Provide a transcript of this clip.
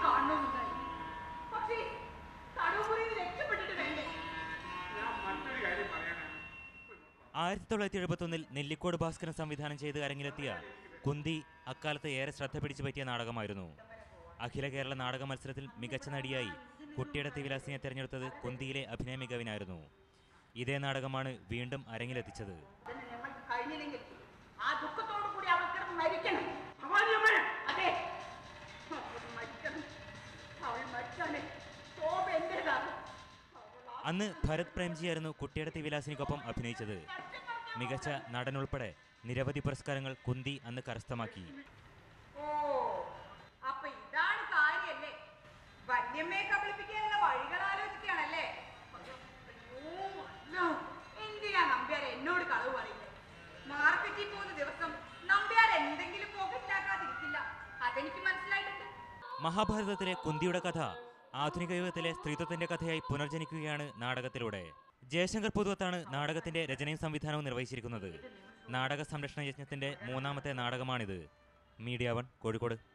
കാണണമെന്നുണ്ടായി പക്ഷേ തടവുമുറിയിൽ നിന്ന് രക്ഷപ്പെട്ടിട്ട് വേണ്ടേ ഞാൻ മറ്റൊരു കാര്യം പറയാനാണ് ആയിരത്തി തൊള്ളായിരത്തി എഴുപത്തൊന്നിൽ നെല്ലിക്കോട് ഭാസ്കരൻ സംവിധാനം ചെയ്ത് അരങ്ങിലെത്തിയ കുന്തി അക്കാലത്ത് ഏറെ ശ്രദ്ധ പിടിച്ചു പറ്റിയ നാടകമായിരുന്നു അഖില കേരള നാടക മത്സരത്തിൽ മികച്ച നടിയായി കുട്ടിയുടെ തിവിലാസിനെ തെരഞ്ഞെടുത്തത് കുന്തിയിലെ അഭിനയ മികവിനായിരുന്നു ഇതേ നാടകമാണ് വീണ്ടും അരങ്ങിലെത്തിച്ചത് അതിന് ഞങ്ങൾക്ക് കഴിഞ്ഞില്ലെങ്കിൽ ആ ദുഃഖത്തോടു കൂടി അവൾ കിടന്ന് മരിക്കണം ഭവാനിയമ്മേ അതെ അവൾ മരിക്കണം അവൾ മരിച്ചാലേ ശോഭ എന്റേതാണ് അവൾ ആ അന്ന് ഭരത് പ്രേംജിയായിരുന്നു കുട്ടിയുടെ തിവിലാസിനിക്കൊപ്പം അഭിനയിച്ചത് മികച്ച നടനുൾപ്പെടെ നിരവധി പുരസ്കാരങ്ങൾ കുന്തി അന്ന് കരസ്ഥമാക്കി ഓ അപ്പൊ ഇതാണ് കാര്യല്ലേ വന്യമ്മയെ കബളിപ്പിക്കാനുള്ള വഴികൾ ആലോചിക്കുകയാണല്ലേ അയ്യോ, അല്ല. എന്തിനാ നമ്പ്യാർ എന്നോട് കളവ് പറയുന്നത് മാർക്കറ്റിൽ പോകുന്ന ദിവസം നമ്പ്യാർ എന്തെങ്കിലും പോകറ്റാക്കാതിരിക്കില്ല അതെനിക്ക് മനസ്സിലായിട്ടുണ്ട് മഹാഭാരതത്തിലെ കുന്തിയുടെ കഥ ആധുനിക യുഗത്തിലെ സ്ത്രീത്വത്തിന്റെ കഥയായി പുനർജനിക്കുകയാണ് നാടകത്തിലൂടെ ജയശങ്കർ പുതുവത്താണ് നാടകത്തിന്റെ രചനയും സംവിധാനവും നിർവഹിച്ചിരിക്കുന്നത് നാടക സംരക്ഷണ യജ്ഞത്തിന്റെ മൂന്നാമത്തെ നാടകമാണിത് മീഡിയ വൺ കോഴിക്കോട്